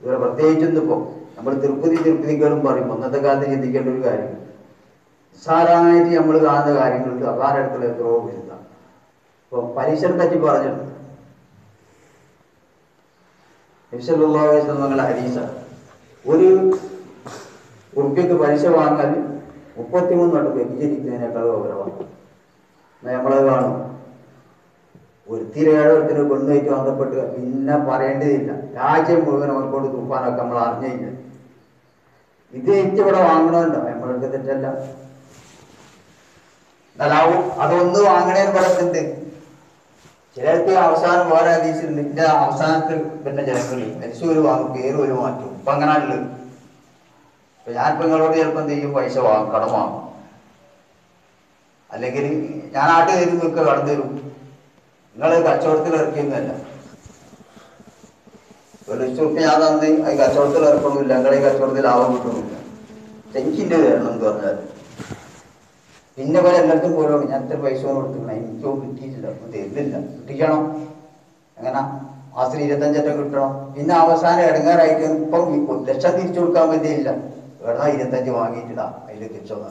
ഇതുപോലെ പ്രത്യേകിച്ചൊന്നും ഇപ്പോൾ നമ്മൾ തിരുപ്പതി തിരുപ്പതികളും പറയും അന്നത്തെ കാലത്ത് ചിന്തിക്കേണ്ട ഒരു കാര്യം സാധാരണയായിട്ട് നമ്മൾ കാണുന്ന കാര്യങ്ങൾക്ക് അള്ളാന്റെ അടുത്തുള്ള എത്രയോ വലുതാണ് ഇപ്പോൾ പലിശനെ പറ്റി പറഞ്ഞിട്ടുണ്ട് നിമിഷമുള്ള ഹരീസ ഒരു ഉറുപ്പ്യക്ക് പലിശ വാങ്ങാൻ മുപ്പത്തിമൂന്ന് വട്ടം വ്യഭിചരിക്കുന്നതിനേക്കാൾ ഗൗരവമാണ് എന്നാ നമ്മളത് കാണും ഒരുത്തിരേഴത്തിന് കൊണ്ടുപോയിട്ട് ബന്ധപ്പെട്ട് പിന്നെ പറയേണ്ടതില്ല രാജ്യം മുഴുവൻ അവർക്കോട് തൂപ്പാനൊക്കെ നമ്മൾ അറിഞ്ഞില്ല ഇത് എനിക്ക് ഇവിടെ വാങ്ങണമെന്നുണ്ടോ നമ്മൾക്ക് തെറ്റല്ല എന്നാലാവും അതൊന്ന് വാങ്ങണേന്ന് പറയുന്നുണ്ട് ചിലർക്ക് അവസാനം വേറെ ഹദീസിലുണ്ട് ഇതിന്റെ അവസാനത്തിൽ പിന്നെ ജനങ്ങളിൽ മരിച്ചൂര് വാങ്ങും പേര് ഒരു മാറ്റും ഇപ്പൊ അങ്ങനെ ഉള്ളത് ഇപ്പൊ ഞാനിപ്പോ നിങ്ങളോട് ചിലപ്പോൾ എന്ത് ചെയ്യും പൈസ വാങ്ങും കടം വാങ്ങും അല്ലെങ്കിൽ ഞാൻ ആട്ട് തരും നിൽക്കുക കടം തരും നിങ്ങൾ കച്ചവടത്തിൽ ഇറക്കിയൊന്നുമല്ല ഒരു ലക്ഷം റുപ്യ ഞാൻ തന്ന് അത് കച്ചവടത്തിൽ ഇറക്കണമില്ല നിങ്ങൾ ഈ കച്ചവടത്തിൽ ലാഭം കിട്ടണമില്ല എനിക്കിൻ്റെ തരണം എന്ന് പറഞ്ഞാൽ പിന്നെ പോലെ എല്ലായിടത്തും പോലും ഞാൻ ഇത്ര പൈസ കൊടുത്തിക്കണം എനിക്കോ കിട്ടിയിട്ടില്ല ഒന്നും തരുന്നില്ല കിട്ടിക്കണം എങ്ങനെ മാസത്തിൽ ഇരുപത്തഞ്ചറ്റം കിട്ടണം പിന്നെ അവസാനം ഇടങ്ങാറായിട്ട് ഇപ്പം ഈ ഒരു ലക്ഷം തിരിച്ചു കൊടുക്കാൻ പറ്റിയില്ല വേണം ഇരുപത്തഞ്ച് വാങ്ങിയിട്ടിടാ അതിൽ തിരിച്ചോന്നാണ്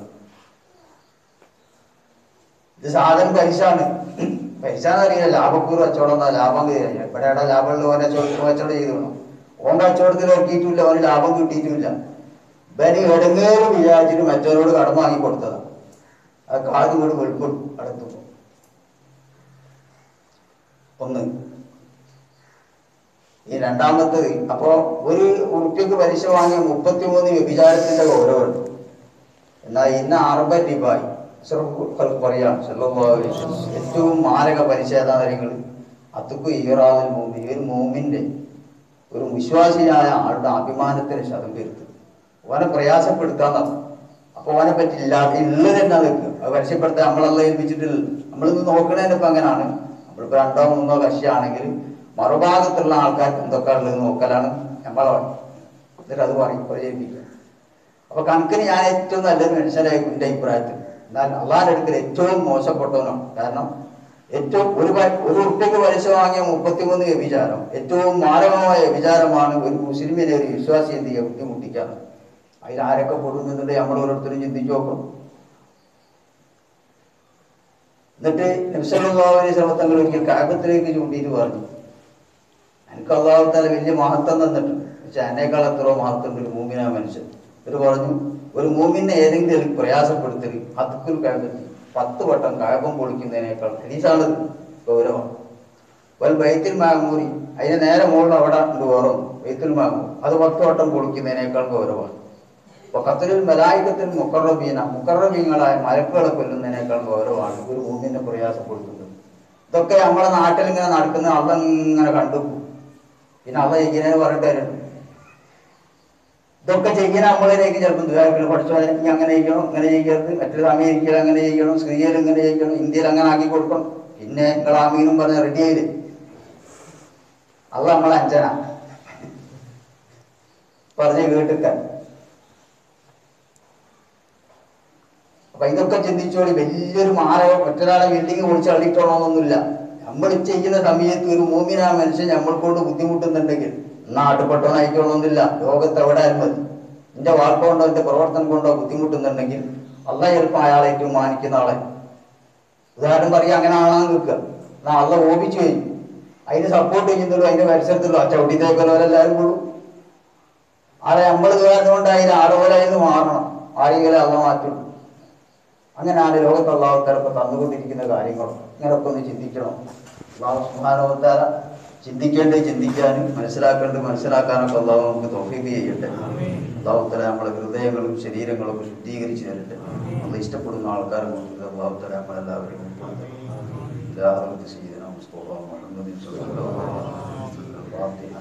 ഇത് സാധനം പൈസയാണ് പൈസ എന്നറിയില്ല ലാഭക്കൂറ് കച്ചവടം എന്നാ ലാഭം കയറില്ല ഇവിടെ എവിടെ ലാഭമുള്ള ഓരോ കച്ചവടം ചെയ്തു വേണം ഓൻ കച്ചവടത്തിൽ ഇറക്കിയിട്ടില്ല ഓന് ലാഭം കിട്ടിയിട്ടില്ല ഇവന് ഇടങ്ങേറ് വിചാരിച്ചിട്ട് മറ്റവരോട് കടം വാങ്ങി കൊടുത്തതാണ് ആ കാത് വീട് വെളുക്കും അടുത്തു ഒന്ന് ഈ രണ്ടാമത്തത് അപ്പോ ഒരു ഉറുപ്പ്യക്ക് പലിശ വാങ്ങിയ മുപ്പത്തിമൂന്ന് വ്യഭിചാരത്തിന്റെ ഗൗരവമുണ്ട് എന്നാൽ ഇന്ന് അറുപത് രൂപയായി പറയാം സല്ലല്ലാഹു അലൈഹി വസല്ലം. ഏറ്റവും മാരക പരിശേധാരങ്ങൾ അത്തുക്കു ഈറാദിൽ മൂമി ഒരു മൂമിന്റെ ഒരു വിശ്വാസിയായ ആളുടെ അഭിമാനത്തിന് ശതം വരുത്തും ഓനെ പ്രയാസപ്പെടുത്താന്നാണ് അപ്പൊ ഓനെ പറ്റി ഇല്ലാതെ ഉള്ളത് തന്നെ നിൽക്കുക അത് പരസ്യപ്പെടുത്താൻ നമ്മളല്ല ഏൽപ്പിച്ചിട്ടില്ല നമ്മളിന്ന് നോക്കണതിനിപ്പോ അങ്ങനെയാണ് നമ്മളിപ്പോ രണ്ടോ മൂന്നോ കക്ഷിയാണെങ്കിൽ മറുഭാഗത്തുള്ള ആൾക്കാർക്ക് എന്തൊക്കെ ഉള്ളത് നോക്കലാണ് നമ്മളെ എന്നിട്ട് അത് പറയും പ്രചരിപ്പിക്കുക അപ്പൊ കണക്കിന് ഞാൻ ഏറ്റവും നല്ലൊരു മനുഷ്യനായി എൻ്റെ അഭിപ്രായത്തിൽ എന്നാൽ അള്ളാന്റെ അടുക്കൽ ഏറ്റവും മോശപ്പെട്ടവനാണ് കാരണം ഏറ്റവും ഒരു പ- ഒരു ഉറുപ്പ്യക്ക് പലിശ വാങ്ങിയ മുപ്പത്തിമൂന്ന് വ്യഭിചാരം ഏറ്റവും മാരകമായ വ്യഭിചാരമാണ് ഒരു മുസ്ലിമിനെ ഒരു വിശ്വാസി എന്ത് ചെയ്യുക ബുദ്ധിമുട്ടിക്കാറ് അതിൽ ആരൊക്കെ കൊടുക്കുന്നുണ്ട് നമ്മൾ ഓരോരുത്തരും ചിന്തിച്ചു നോക്കണം എന്നിട്ട് നിമിഷങ്ങളാവിനെ ശ്രമത്തങ്ങൾ ഒരിക്കൽ കാബത്തിലേക്ക് ചൂണ്ടിയിട്ട് പറഞ്ഞു എനിക്ക് അള്ളാഹുത്താല വലിയ മഹത്വം തന്നിട്ടുണ്ട് പക്ഷെ എന്നേക്കാൾ എത്രയോ മഹത്വം ഒരു മൂമിനാ മനുഷ്യൻ ഒരു പറഞ്ഞു ഒരു മൂമിനെ ഏതെങ്കിലും പ്രയാസപ്പെടുത്തരുത് ഹത്തുക്കുൽ കാബത്തി പത്ത് വട്ടം കായപ്പം പൊളിക്കുന്നതിനേക്കാൾ ഹരീസാണ് ഗൗരവം വൽ ബൈത്തുൽ മാമൂരി അതിന് നേരെ മുകളിൽ അവിടെ ഉണ്ട് വേറെ ഒന്ന് ബൈത്തുൽ മാമൂർ അത് പത്ത് വട്ടം പൊളിക്കുന്നതിനേക്കാൾ ഗൗരവമാണ് അപ്പൊ ഖത്തറിൽ മലായിക്കത്തിൽ മുക്കറബീന മുക്കറബീങ്ങളായ മലക്കുകളെ കൊല്ലുന്നതിനേക്കാൾ ഗൗരവമാണ് ഒരു മൂമിനെ പ്രയാസപ്പെടുത്തുന്നത് ഇതൊക്കെ നമ്മളെ നാട്ടിൽ ഇങ്ങനെ നടക്കുന്ന അള്ള ഇങ്ങനെ കണ്ടു പിന്നെ അള്ള ഇങ്ങനെ പറഞ്ഞിട്ട് തരുന്നു ഇതൊക്കെ ചെയ്യാൻ നമ്മളിലേക്ക് ചിലപ്പോൾ ദുരാക്കൾ പഠിച്ചോ ഇനി അങ്ങനെ ചെയ്യണം ഇങ്ങനെ ചെയ്യരുത് മറ്റൊരു അമേരിക്കയിൽ അങ്ങനെ ചെയ്യണം സിറിയയിൽ ഇങ്ങനെ ചെയ്യണം ഇന്ത്യയിൽ അങ്ങനെ ആക്കി കൊടുക്കണം പിന്നെ നിങ്ങൾ ആമീനും പറഞ്ഞ റെഡി ആയില്ലേ അത് നമ്മളെ അഞ്ചന പറഞ്ഞ് കേട്ടിക്കാൻ അപ്പൊ ഇതൊക്കെ ചിന്തിച്ചോളി വലിയൊരു മാരകം മറ്റൊരാളെ ബിൽഡിങ് പൊളിച്ച് അള്ളിട്ടോണമെന്നൊന്നുമില്ല നമ്മൾ ചെയ്യുന്ന സമയത്ത് ഒരു മൂമിനാ മനുഷ്യൻ നമ്മൾക്കൊണ്ട് ബുദ്ധിമുട്ടുന്നുണ്ടെങ്കിൽ നാട്ടുപെട്ടോ നയിക്കണമെന്നില്ല ലോകത്ത് എവിടെ ആയാലും മതി എന്റെ വാക്ക് കൊണ്ടോ എന്റെ പ്രവർത്തനം കൊണ്ടോ ബുദ്ധിമുട്ടുന്നുണ്ടെങ്കിൽ അല്ല ചിലപ്പോൾ അയാളെ ഏറ്റവും മാനിക്കുന്ന ആളെ ഉദാഹരണം പറയാ അങ്ങനെ ആളാന്ന് നിൽക്കുക എന്നാ അള്ള ഓപിച്ചു കഴിഞ്ഞു അതിന് സപ്പോർട്ട് ചെയ്യുന്നുള്ളൂ അതിന്റെ പരിസരത്തുള്ളൂ ആ ചവിട്ടിത്തേക്കലോരെല്ലാവരും കൂടും ആളെ നമ്മൾ കാരണം കൊണ്ട് അതിന് ആളുകളായിരുന്നു മാറണം ആരെങ്കിലും അള്ള മാറ്റുള്ളൂ അങ്ങനെയാണ് ലോകത്ത് അള്ളാഹുത്താലൊക്കെ തന്നുകൊണ്ടിരിക്കുന്ന കാര്യങ്ങൾ ഇങ്ങനൊക്കെ ഒന്ന് ചിന്തിക്കണം അള്ളാഹു സുഹാനോത്താല ചിന്തിക്കേണ്ടത് ചിന്തിക്കാനും മനസ്സിലാക്കേണ്ടത് മനസ്സിലാക്കാനൊക്കെ അള്ളാഹു നമുക്ക് തോഫീക്ക് ചെയ്യട്ടെ അള്ളാഹുത്തല നമ്മളെ ഹൃദയങ്ങളും ശരീരങ്ങളും ഒക്കെ ശുദ്ധീകരിച്ച് തരട്ടെ നമ്മൾ ഇഷ്ടപ്പെടുന്ന ആൾക്കാരെ കൊണ്ട് അള്ളാഹുത്തല നമ്മളെല്ലാവരെയും ഉൾപ്പെടുത്തട്ടെ. ഇലാ ഹദ്റത്ത് സയ്യിദിനാ മുസ്തഫ മുഹമ്മദ് സ്വല്ലല്ലാഹു അലൈഹി വസല്ലം. ഫാത്തിഹ